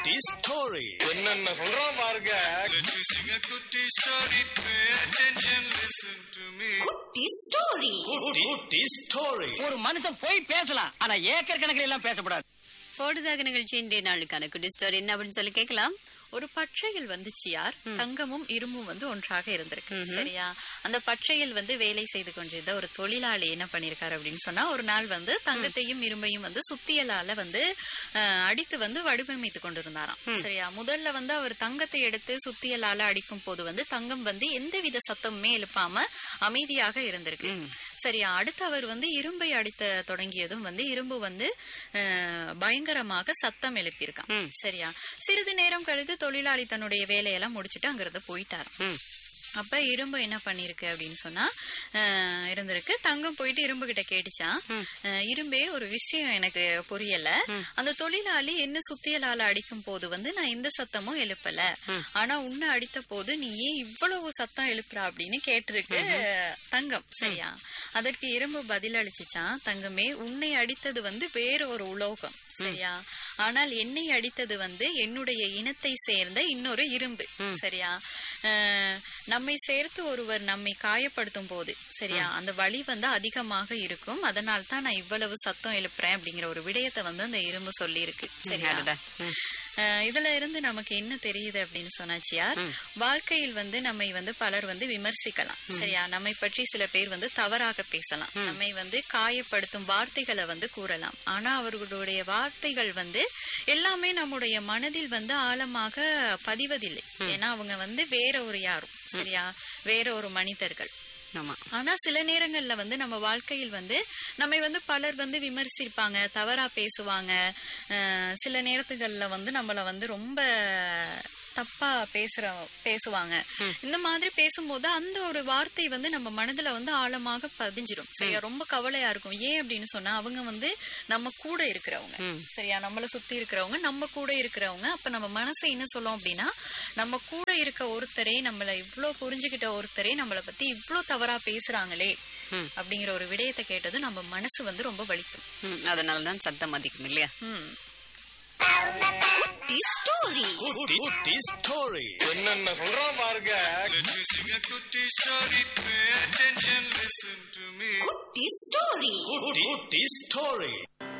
குட்டி ஸ்டோரி என்னென்ன சொல்றான் பாருங்க Let me sing a goody story. Pay attention, listen to me. குட்டி ஸ்டோரி குட்டி ஸ்டோரி ஒரு மனுஷன் போய் பேசலாம் ஆனா ஏக்கர் கணக்கில் எல்லாம் பேசக்கூடாது போடுதாக நிகழ்ச்சி இன்றைய நாளுக்கான குட்டி ஸ்டோரி என்ன அப்படின்னு சொல்லி கேட்கலாம் ஒரு பற்றையில் வந்துச்சு யார் தங்கமும் இரும்பும் வந்து ஒன்றாக இருந்திருக்கு சரியா அந்த பற்றையில் வந்து வேலை செய்து கொண்டிருந்த ஒரு தொழிலாளி என்ன பண்ணிருக்காரு அப்படின்னு சொன்னா ஒரு நாள் வந்து தங்கத்தையும் இரும்பையும் வந்து சுத்தியலால வந்து அஹ், அடித்து வந்து வடிவமைத்து கொண்டிருந்தாராம் சரியா முதல்ல வந்து அவர் தங்கத்தை எடுத்து சுத்தியலால அடிக்கும் போது வந்து தங்கம் வந்து எந்தவித சத்தமுமே எழுப்பாம அமைதியாக இருந்திருக்கு சரியா அடுத்து அவர் வந்து இரும்பை அடித்த தொடங்கியதும் வந்து இரும்பு வந்து அஹ், பயங்கரமாக சத்தம் எழுப்பியிருக்கான் சரியா சிறிது நேரம் கழித்து தொழிலாளி தன்னுடைய வேலையெல்லாம் முடிச்சிட்டு அங்கிருந்து போயிட்டாராம் அப்ப இரும்பு என்ன பண்ணிருக்கு அப்படின்னு சொன்னா அஹ், இருந்திருக்கு தங்கம் போயிட்டு இரும்பு கிட்ட கேட்டுச்சான் அஹ், இரும்பே ஒரு விஷயம் எனக்கு புரியல அந்த தொழிலாளி என்ன சுத்தியலால அடிக்கும் போது வந்து நான் எந்த சத்தமும் எழுப்பல ஆனா உன்னை அடித்த போது நீ ஏன் இவ்வளவு சத்தம் எழுப்புற அப்படின்னு கேட்டிருக்கு தங்கம் சரியா அதற்கு இரும்பு பதில் அளிச்சுச்சான் தங்கமே உன்னை அடித்தது வந்து வேற ஒரு உலோகம் சரியா ஆனால் என்னை அடித்தது வந்து என்னுடைய இனத்தை சேர்ந்த இன்னொரு இரும்பு சரியா அஹ், நம்மை சேர்த்து ஒருவர் நம்மை காயப்படுத்தும் போது சரியா அந்த வலி வந்து அதிகமாக இருக்கும் அதனால தான் நான் இவ்வளவு சத்தம் எழுப்புறேன் அப்படிங்கிற ஒரு விடயத்தை வந்து அந்த இரும்பு சொல்லி இருக்கு சரியா அதுதான். ம். அஹ் இதுல இருந்து நமக்கு என்ன தெரியுது அப்படின்னு சொன்னாச்சியார் வாழ்க்கையில் வந்து நம்மை வந்து பலர் வந்து விமர்சிக்கலாம் சரியா நம்மை பற்றி சில பேர் வந்து தவறாக பேசலாம் நம்மை வந்து காயப்படுத்தும் வார்த்தைகளை வந்து கூறலாம் ஆனா அவர்களுடைய வார்த்தைகள் வந்து எல்லாமே நம்முடைய மனதில் வந்து ஆழமாக பதிவதில்லை ஏன்னா அவங்க வந்து வேற ஒரு யாரும் சரியா வேற ஒரு மனிதர்கள் ஆமா ஆனா சில நேரங்கள்ல வந்து நம்ம வாழ்க்கையில் வந்து நம்மை வந்து பலர் வந்து விமர்சிப்பாங்க தவறா பேசுவாங்க அஹ் சில நேரத்துகள்ல வந்து நம்மள வந்து ரொம்ப தப்பா பேசுற பேசுவாங்க இந்த மாதிரி பேசும்போது அந்த ஒரு வார்த்தை வந்து நம்ம மனதுல வந்து ஆழமாக பதிஞ்சிரும் சரியா ரொம்ப கவலையா இருக்கும் ஏன் அப்படின்னு சொன்னா அவங்க வந்து நம்ம கூட இருக்கிறவங்க சரியா நம்மள சுத்தி இருக்கிறவங்க நம்ம கூட இருக்கிறவங்க அப்ப நம்ம மனசு என்ன சொல்லும் அப்படின்னா நம்ம கூட இருக்க ஒருத்தரே நம்மள இவ்ளோ புரிஞ்சுக்கிட்ட ஒருத்தரே நம்மள பத்தி இவ்ளோ தவறா பேசுறாங்களே அப்படிங்கிற ஒரு விடயத்தை கேட்டது நம்ம மனசு வந்து ரொம்ப வலிக்கும் ம், அதனாலதான் சத்தம் அதிகம் இல்லையா ம். குட்டி ஸ்டோரி குட்டி ஸ்டோரி என்னென்ன சொல்றான் பாருங்க Let me sing a goody story. Pay attention, listen to me. குட்டி ஸ்டோரி குட்டி ஸ்டோரி